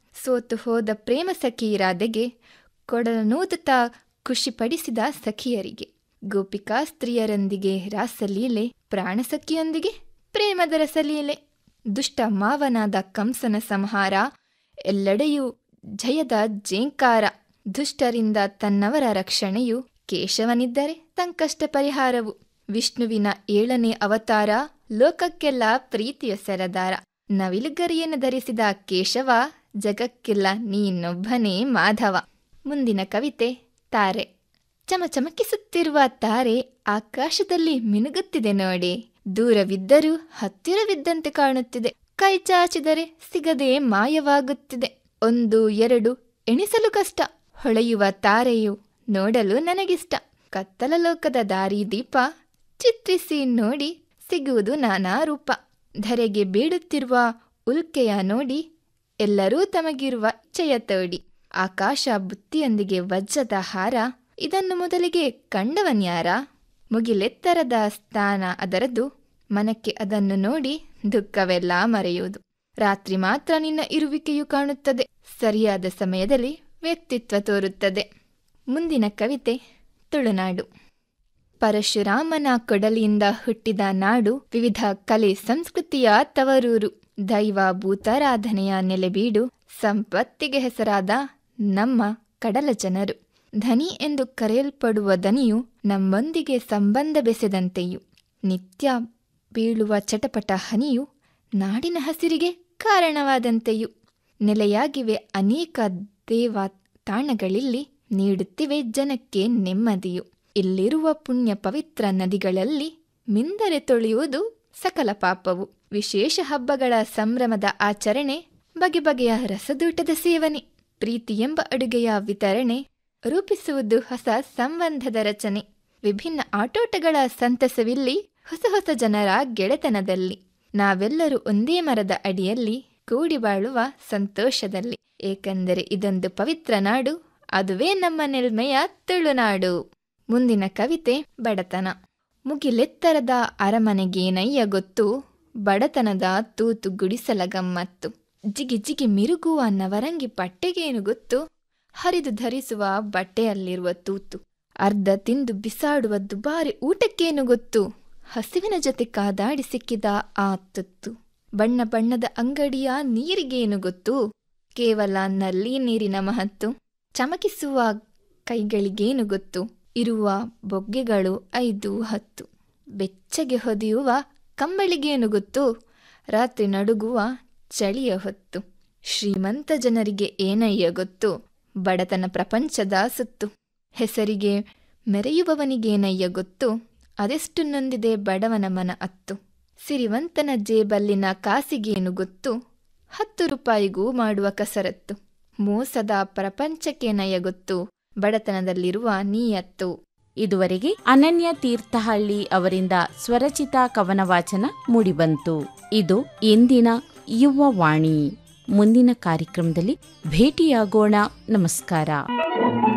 ಸೋತು ಹೋದ ಪ್ರೇಮ ಸಖಿಯರಾದೆಗೆ ಕೊಡಲನೂದುತ್ತಾ ಖುಷಿಪಡಿಸಿದ ಸಖಿಯರಿಗೆ ಗೋಪಿಕಾ ಸ್ತ್ರೀಯರೊಂದಿಗೆ ರಾಸಲೀಲೆ ಪ್ರಾಣಸಖಿಯೊಂದಿಗೆ ಪ್ರೇಮದ ರಸಲೀಲೆ ದುಷ್ಟ ಮಾವನಾದ ಕಂಸನ ಸಂಹಾರ ಎಲ್ಲೆಡೆಯೂ ಜಯದ ಜೇಂಕಾರ ದುಷ್ಟರಿಂದ ತನ್ನವರ ರಕ್ಷಣೆಯು ಕೇಶವನಿದ್ದರೆ ಸಂಕಷ್ಟ ಪರಿಹಾರವು ವಿಷ್ಣುವಿನ ಏಳನೇ ಅವತಾರ ಲೋಕಕ್ಕೆಲ್ಲ ಪ್ರೀತಿಯ ಸರದಾರ ನವಿಲುಗರಿಯನ್ನು ಧರಿಸಿದ ಕೇಶವ ಜಗಕ್ಕೆಲ್ಲ ನೀನೊಬ್ಬನೇ ಮಾಧವ ಮುಂದಿನ ಕವಿತೆ ತಾರೆ ಚಮಚಮಕಿಸುತ್ತಿರುವ ತಾರೆ ಆಕಾಶದಲ್ಲಿ ಮಿನುಗುತ್ತಿದೆ ನೋಡಿ ದೂರವಿದ್ದರೂ ಹತ್ತಿರವಿದ್ದಂತೆ ಕಾಣುತ್ತಿದೆ ಕೈ ಚಾಚಿದರೆ ಸಿಗದೆ ಮಾಯವಾಗುತ್ತಿದೆ ಒಂದು ಎರಡು ಎಣಿಸಲು ಕಷ್ಟ ಹೊಳೆಯುವ ತಾರೆಯು ನೋಡಲು ನನಗಿಷ್ಟ ಕತ್ತಲ ಲೋಕದ ದಾರಿ ದೀಪ ಚಿತ್ರಿಸಿ ನೋಡಿ ಸಿಗುವುದು ನಾನಾ ರೂಪ ಧರೆಗೆ ಬೀಳುತ್ತಿರುವ ಉಲ್ಕೆಯ ನೋಡಿ ಎಲ್ಲರೂ ತಮಗಿರುವ ಇಚ್ಛೆಯ ತೋಡಿ ಆಕಾಶ ಬುತ್ತಿಯೊಂದಿಗೆ ವಜ್ರದ ಹಾರ ಇದನ್ನು ಮೊದಲಿಗೆ ಕಂಡವನ್ಯಾರ ಮುಗಿಲೆತ್ತರದ ಸ್ಥಾನ ಅದರದು ಮನಕ್ಕೆ ಅದನ್ನು ನೋಡಿ ದುಃಖವೆಲ್ಲ ಮರೆಯುವುದು ರಾತ್ರಿ ಮಾತ್ರ ನಿನ್ನ ಇರುವಿಕೆಯು ಕಾಣುತ್ತದೆ ಸರಿಯಾದ ಸಮಯದಲ್ಲಿ ವ್ಯಕ್ತಿತ್ವ ತೋರುತ್ತದೆ ಮುಂದಿನ ಕವಿತೆ ತುಳುನಾಡು ಪರಶುರಾಮನ ಕೊಡಲಿಯಿಂದ ಹುಟ್ಟಿದ ನಾಡು ವಿವಿಧ ಕಲೆ ಸಂಸ್ಕೃತಿಯ ತವರೂರು ದೈವ ಭೂತಾರಾಧನೆಯ ನೆಲೆಬೀಡು ಸಂಪತ್ತಿಗೆ ಹೆಸರಾದ ನಮ್ಮ ಕಡಲ ಜನರು ಧನಿ ಎಂದು ಕರೆಯಲ್ಪಡುವ ದನಿಯು ನಮ್ಮೊಂದಿಗೆ ಸಂಬಂಧ ಬೆಸೆದಂತೆಯು ನಿತ್ಯ ಬೀಳುವ ಚಟಪಟ ಹನಿಯು ನಾಡಿನ ಹಸಿರಿಗೆ ಕಾರಣವಾದಂತೆಯು ನೆಲೆಯಾಗಿವೆ ಅನೇಕ ದೇವ ತಾಣಗಳಿಲ್ಲಿ ನೀಡುತ್ತಿವೆ ಜನಕ್ಕೆ ನೆಮ್ಮದಿಯು ಇಲ್ಲಿರುವ ಪುಣ್ಯ ಪವಿತ್ರ ನದಿಗಳಲ್ಲಿ ಮಿಂದರೆ ತೊಳೆಯುವುದು ಸಕಲ ಪಾಪವು ವಿಶೇಷ ಹಬ್ಬಗಳ ಸಂಭ್ರಮದ ಆಚರಣೆ ಬಗೆ ಬಗೆಯ ರಸದೂಟದ ಸೇವನೆ ಪ್ರೀತಿ ಎಂಬ ಅಡುಗೆಯ ವಿತರಣೆ ರೂಪಿಸುವುದು ಹೊಸ ಸಂಬಂಧದ ರಚನೆ ವಿಭಿನ್ನ ಆಟೋಟಗಳ ಸಂತಸವಿಲ್ಲಿ ಹೊಸ ಹೊಸ ಜನರ ಗೆಳೆತನದಲ್ಲಿ ನಾವೆಲ್ಲರೂ ಒಂದೇ ಮರದ ಅಡಿಯಲ್ಲಿ ಕೂಡಿ ಬಾಳುವ ಸಂತೋಷದಲ್ಲಿ ಏಕೆಂದರೆ ಇದೊಂದು ಪವಿತ್ರ ನಾಡು ಅದುವೇ ನಮ್ಮ ನೆಲ್ಮೆಯ ತುಳುನಾಡು ಮುಂದಿನ ಕವಿತೆ ಬಡತನ ಮುಗಿಲೆತ್ತರದ ಅರಮನೆಗೇನಯ್ಯ ಗೊತ್ತು ಬಡತನದ ತೂತು ಗುಡಿಸಲ ಗಮ್ಮತ್ತು ಜಿಗಿ ಜಿಗಿ ಮಿರುಗುವ ನವರಂಗಿ ಪಟ್ಟೆಗೇನು ಗೊತ್ತು ಹರಿದು ಧರಿಸುವ ಬಟ್ಟೆಯಲ್ಲಿರುವ ತೂತು ಅರ್ಧ ತಿಂದು ಬಿಸಾಡುವ ದುಬಾರಿ ಊಟಕ್ಕೇನು ಗೊತ್ತು ಹಸಿವಿನ ಜೊತೆ ಕಾದಾಡಿ ಸಿಕ್ಕಿದ ಆ ತುತ್ತು ಬಣ್ಣ ಬಣ್ಣದ ಅಂಗಡಿಯ ನೀರಿಗೇನು ಗೊತ್ತು ಕೇವಲ ನಲ್ಲಿ ನೀರಿನ ಮಹತ್ತು ಚಮಕಿಸುವ ಕೈಗಳಿಗೇನು ಗೊತ್ತು ಇರುವ ಬೊಗ್ಗೆಗಳು ಐದು ಹತ್ತು ಬೆಚ್ಚಗೆ ಹೊದೆಯುವ ಕಂಬಳಿಗೇನು ಗೊತ್ತು ರಾತ್ರಿ ನಡುಗುವ ಚಳಿಯ ಹೊತ್ತು ಶ್ರೀಮಂತ ಜನರಿಗೆ ಏನಯ್ಯ ಗೊತ್ತು ಬಡತನ ಪ್ರಪಂಚದ ಸುತ್ತು ಹೆಸರಿಗೆ ಮೆರೆಯುವವನಿಗೇನಯ್ಯ ಗೊತ್ತು ಅದೆಷ್ಟು ನೊಂದಿದೆ ಬಡವನ ಮನ ಅತ್ತು ಸಿರಿವಂತನ ಜೇಬಲ್ಲಿನ ಕಾಸಿಗೇನು ಗೊತ್ತು ಹತ್ತು ರೂಪಾಯಿಗೂ ಮಾಡುವ ಕಸರತ್ತು ಮೋಸದ ಪ್ರಪಂಚಕ್ಕೇನಯ್ಯ ಗೊತ್ತು ಬಡತನದಲ್ಲಿರುವ ನೀಯತ್ತು ಇದುವರೆಗೆ ಅನನ್ಯ ತೀರ್ಥಹಳ್ಳಿ ಅವರಿಂದ ಸ್ವರಚಿತ ಕವನ ವಾಚನ ಮೂಡಿಬಂತು ಇದು ಇಂದಿನ ಯುವವಾಣಿ ಮುಂದಿನ ಕಾರ್ಯಕ್ರಮದಲ್ಲಿ ಭೇಟಿಯಾಗೋಣ ನಮಸ್ಕಾರ